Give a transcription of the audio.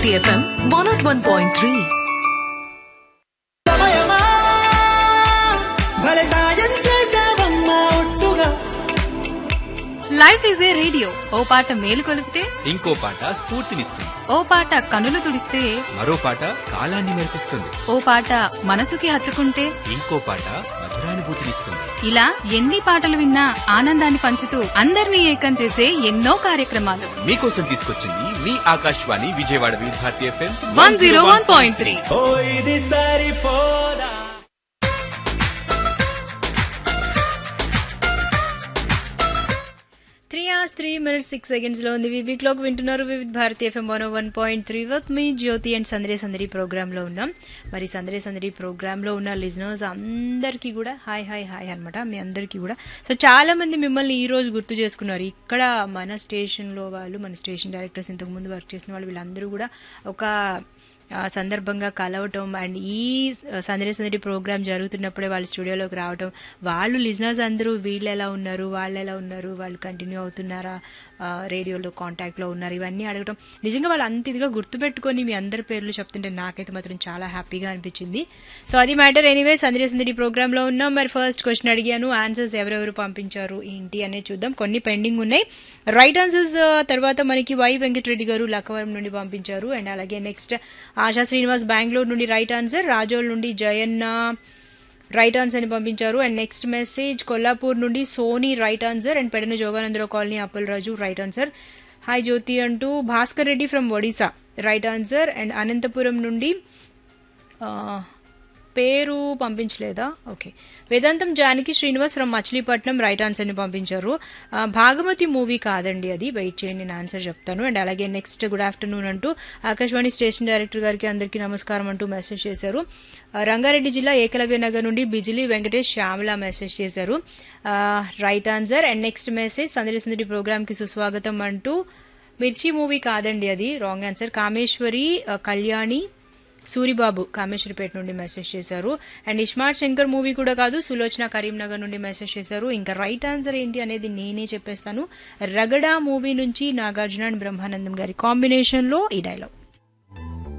FM one not one point three సమయమా భలే సాయం చేసావమ్మా ఒట్టుగా లైఫ్ ఈజ్ ఏ రేడియో ఓ పాట మేలు కొలిపితే ఇంకో పాట స్ఫూర్తినిస్తుంది ఓ పాట కనులు తుడిస్తే మరో పాట కాలాన్ని మెరిపిస్తుంది ఓ పాట మనసుకి హత్తుకుంటే ఇంకో పాట మధురానుభూతినిస్తుంది ఇలా ఎన్ని పాటలు విన్నా ఆనందాన్ని పంచుతూ అందరినీ ఏకం చేసే ఎన్నో కార్యక్రమాలు మీకోసం తీసుకొచ్చింది మీ Akashvani Vijayawada Vividh Bharati FM one zero one point three ఓ ఇది సరిపోదా three hours three minutes six seconds లో ఉంది వివి క్లాక్ వింటున్నారు Vividh Bharati FM one one point three with మీ జ్యోతి అండ్ సందరే సందరి ప్రోగ్రామ్ లో ఉన్నాం మరి సందరే సందరి ప్రోగ్రామ్ లో ఉన్న లిజనర్స్ అందరికీ కూడా హాయ్ హాయ్ హాయ్ అనమాట మీ అందరికీ కూడా సో చాలా మంది మిమ్మల్ని ఈ రోజు గుర్తు చేసుకున్నారు ఇక్కడ మన స్టేషన్ లో వాళ్ళు మన స్టేషన్ డైరెక్టర్స్ ఇంతకు ముందు వర్క్ చేసిన వాళ్ళు వీళ్ళందరూ కూడా ఒక ఆ, సందర్భంగా కలవటం అండ్ ఈ సందడి సందడి ప్రోగ్రామ్ జరుగుతున్నప్పుడే వాళ్ళ స్టూడియోలోకి రావటం వాళ్ళు లిజనర్స్ అందరూ వీళ్ళు ఎలా ఉన్నారు వాళ్ళు ఎలా ఉన్నారు వాళ్ళు కంటిన్యూ అవుతున్నారా ఆ, రేడియోలో కాంటాక్ట్లో ఉన్నారు ఇవన్నీ అడగటం నిజంగా వాళ్ళు అంత ఇదిగా గుర్తుపెట్టుకొని మీ అందరి పేర్లు చెప్తుంటే నాకైతే మాత్రం చాలా హ్యాపీగా అనిపించింది సో అది మ్యాటర్ ఎనీవే సందడి సందడి ప్రోగ్రాంలో ఉన్నాం మరి ఫస్ట్ క్వశ్చన్ అడిగాను ఆన్సర్స్ ఎవరెవరు పంపించారు ఏంటి అనేది చూద్దాం కొన్ని పెండింగ్ ఉన్నాయి రైట్ ఆన్సర్స్ తర్వాత మనకి వై వెంకటరెడ్డి గారు లక్కవరం నుండి పంపించారు అండ్ అలాగే నెక్స్ట్ ఆశా శ్రీనివాస్ బెంగళూరు నుండి రైట్ ఆన్సర్ రాజోల్ నుండి జయన్న రైట్ ఆన్సర్ అని పంపించారు అండ్ నెక్స్ట్ మెసేజ్ కొల్లాపూర్ నుండి Soni right answer and Pedana Joganandarao colony Appalaraju right answer hi Jyothi అంటూ Bhaskar Reddy from Odisha right answer and Anantapur నుండి ఆ, పేరు పంపించలేదా ఓకే వేదాంతం జానకి శ్రీనివాస్ ఫ్రమ్ మచిలీపట్నం రైట్ ఆన్సర్ని పంపించారు ఆ, భాగమతి మూవీ కాదండి అది వెయిట్ చేయండి నేను ఆన్సర్ చెప్తాను అండ్ అలాగే నెక్స్ట్ గుడ్ ఆఫ్టర్నూన్ అంటూ ఆకాశవాణి స్టేషన్ డైరెక్టర్ గారికి అందరికీ నమస్కారం అంటూ మెసేజ్ చేశారు ఆ, రంగారెడ్డి జిల్లా ఏకలవ్య నగర్ నుండి బిజిలీ వెంకటేష్ శ్యామల మెసేజ్ చేశారు ఆ, right answer and next message Sandadi Sandadi ప్రోగ్రామ్కి సుస్వాగతం అంటూ మిర్చి మూవీ కాదండి అది రాంగ్ ఆన్సర్ కామేశ్వరి ఆ, కళ్యాణి సూరిబాబు కామేశ్వరిపేట నుండి మెసేజ్ చేశారు అండ్ ఇస్మార్ట్ శంకర్ మూవీ కూడా కాదు సులోచన కరీంనగర్ నుండి మెసేజ్ చేశారు ఇంకా రైట్ ఆన్సర్ ఏంటి అనేది నేనే చెప్పేస్తాను రగడా మూవీ నుంచి నాగార్జున అండ్ బ్రహ్మానందం గారి కాంబినేషన్లో ఈ డైలాగ్